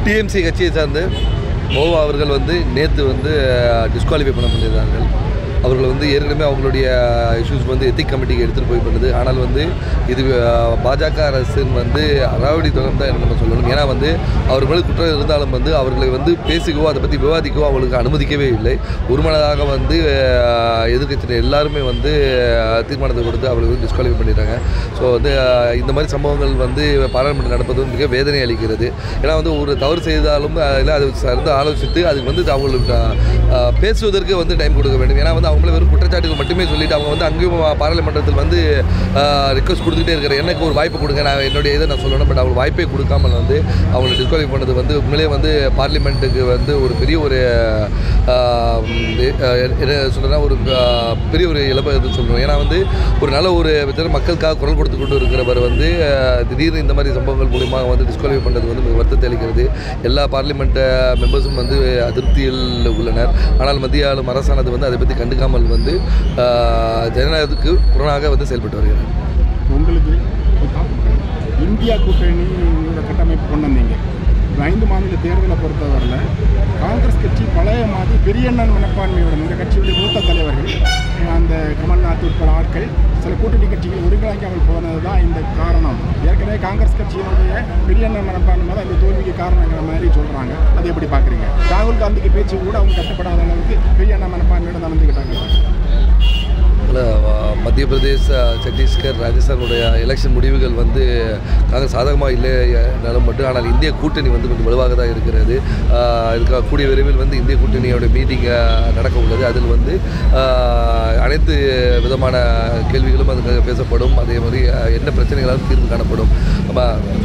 TMC கட்சியை சார்ந்து மோவா அவர்கள் வந்து நேற்று வந்து டிஸ்குவாலிஃபை பண்ணப்பட்டிருந்தார்கள் அவர்கள் வந்து ஏற்கனவே அவங்களுடைய இஷ்யூஸ் வந்து எத்திக் கமிட்டிக்கு எடுத்துகிட்டு போய் பண்ணுது ஆனால் வந்து இது அஹ், பாஜக அரசின் வந்து அறாவடி தொடர்ந்து தான் நம்ம சொல்லணும் ஏன்னா வந்து அவர் மேலே குற்றம் இருந்தாலும் வந்து அவர்களை வந்து பேசிக்கவோ அதை பற்றி விவாதிக்கவோ அவங்களுக்கு அனுமதிக்கவே இல்லை ஒருமனதாக வந்து அஹ், எதிர்க்கட்சியினர் எல்லாருமே வந்து அஹ், தீர்மானத்தை கொடுத்து அவர்களை வந்து டிஸ்குவாலிஃபை பண்ணிட்டாங்க ஸோ வந்து அஹ், இந்த மாதிரி சம்பவங்கள் வந்து பாராளுமன்றம் நடப்பது வந்து மிக வேதனை அளிக்கிறது ஏன்னா வந்து ஒரு தவறு செய்தாலும் அதில் அது சார்ந்து ஆலோசித்து அதுக்கு வந்து அவங்களுக்கு அஹ், பேசுவதற்கு வந்து டைம் கொடுக்க வேண்டும் ஏன்னா வந்து அவங்கள வெறும் குற்றச்சாட்டுகள் மட்டுமே சொல்லிட்டு அவங்க வந்து அங்கேயும் பாராளுமன்றத்தில் வந்து ரிக்வஸ்ட் கொடுத்துட்டே இருக்கிற எனக்கு ஒரு வாய்ப்பு கொடுங்க நான் என்னுடைய இதை நான் சொல்லணும் பட் அவங்க வாய்ப்பே கொடுக்காமல் வந்து அவங்களை டிஸ்குவாலிஃபை பண்ணது வந்து உண்மையிலே வந்து பார்லிமெண்ட்டுக்கு வந்து ஒரு பெரிய ஒரு ஆஹ், அஹ், என்ன சொல்கிறேன்னா ஒரு ஆஹ், பெரிய ஒரு இழப்பு எதுன்னு சொல்லணும் ஏன்னா வந்து ஒரு நல்ல ஒரு விதத்தில் மக்களுக்காக குரல் கொடுத்து கொண்டு இருக்கிறவர் வந்து ஆஹ், திடீர்னு இந்த மாதிரி சம்பவங்கள் மூலிமா வந்து டிஸ்குவாலிஃபை பண்ணுறது வந்து மிக வருத்தத்தை அளிக்கிறது எல்லா பார்லிமெண்ட் மெம்பர்ஸும் வந்து அதிருப்தியில் உள்ளனர் ஆனால் மத்திய ஆளும் அரசானது வந்து அதை பற்றி கண்டுக்காமல் வந்து ஆஹ், ஜனநாயகத்துக்கு புறனாக வந்து செயல்பட்டு வருகிறது உங்களுக்கு ஒரு topic. இந்தியா கூட்டணியோட கட்டமைப்பு கொண்டு வந்தீங்க இந்த ஐந்து மாநில தேர்தலை பொறுத்தவரையில் காங்கிரஸ் கட்சி பழைய மாதிரி பெரியண்ணன் மனப்பான்மையுடன் இந்த கட்சியுடைய மூத்த தலைவர்கள் அந்த கமல்நாத் உட்பட ஆட்கள் சில கூட்டணி கட்சிகள் ஒருங்கிணைக்காமல் போனது தான் இந்த காரணம் ஏற்கனவே காங்கிரஸ் கட்சியினுடைய பெரியண்ணன் மனப்பான்மை தான் இந்த தோல்விக்கு காரணங்கிற மாதிரி சொல்கிறாங்க அது எப்படி பார்க்குறீங்க ராகுல் காந்திக்கு பேச்சு கூட அவங்க கட்டப்படாத அளவுக்கு பெரியண்ணன் மனப்பான்மையோட நடந்துக்கிட்டாங்க அதில் மத்திய பிரதேஷ் சத்தீஸ்கர் ராஜஸ்தானுடைய எலெக்ஷன் முடிவுகள் வந்து காங்கிரஸ் சாதகமாக இல்லைனாலும் மட்டும் ஆனால் இந்திய கூட்டணி வந்து கொஞ்சம் வலுவாக தான் இருக்கிறது ஆஹ் இதுக்கு கூடிய விரைவில் வந்து இந்திய கூட்டணியோட மீட்டிங் நடக்க உள்ளது அதில் வந்து ஆஹ் அனைத்து விதமான கேள்விகளும் அதுக்கு பேசப்படும் அதே மாதிரி ஆஹ் என்ன பிரச்சனைகளாலும் தீர்வு காணப்படும் ஆமா,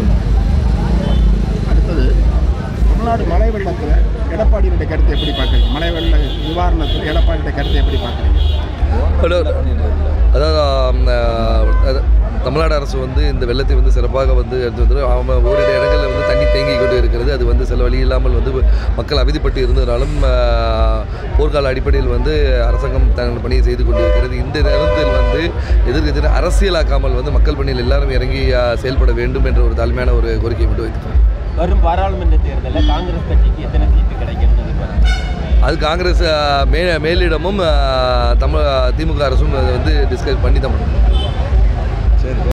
அடுத்தது தமிழ்நாடு மழை வெள்ளத்தில் எடப்பாடியுடைய கருத்தை எப்படி பார்க்குறீங்க மழை வெள்ள நிவாரணத்தில் எடப்பாடியுடைய கருத்தை எப்படி பார்க்குறீங்க ஹலோ அதாவது ஆம், ஆஹ், அது தமிழ்நாடு அரசு வந்து இந்த வெள்ளத்தை வந்து சிறப்பாக வந்து எடுத்து வந்து அவங்க ஓரிரு இடங்களில் வந்து தண்ணி தேங்கி கொண்டு இருக்கிறது அது வந்து சில வழி இல்லாமல் வந்து மக்கள் அவதிப்பட்டு இருந்ததாலும் ஆஹ், போர்க்கால அடிப்படையில் வந்து அரசாங்கம் தங்கள் பணியை செய்து கொண்டு இருக்கிறது இந்த நேரத்தில் வந்து எதிர்க்கு அரசியலாக்காமல் வந்து மக்கள் பணியில் எல்லாரும் இறங்கி ஆஹ், செயல்பட வேண்டும் என்ற ஒரு தாழ்மையான ஒரு கோரிக்கையை விட்டு வைக்கிறேன் வரும் பாராளுமன்ற தேர்தலில் காங்கிரஸ் கட்சிக்கு எத்தனை சீட்டு கிடைக்கும்னு எதிர்பார்க்குறீங்க அது காங்கிரஸ் ஆஹ், மே மேலிடமும் ஆஹ், தமிழ் திமுக அரசும் அதை வந்து டிஸ்கஸ் பண்ணி தான் பண்ணணும்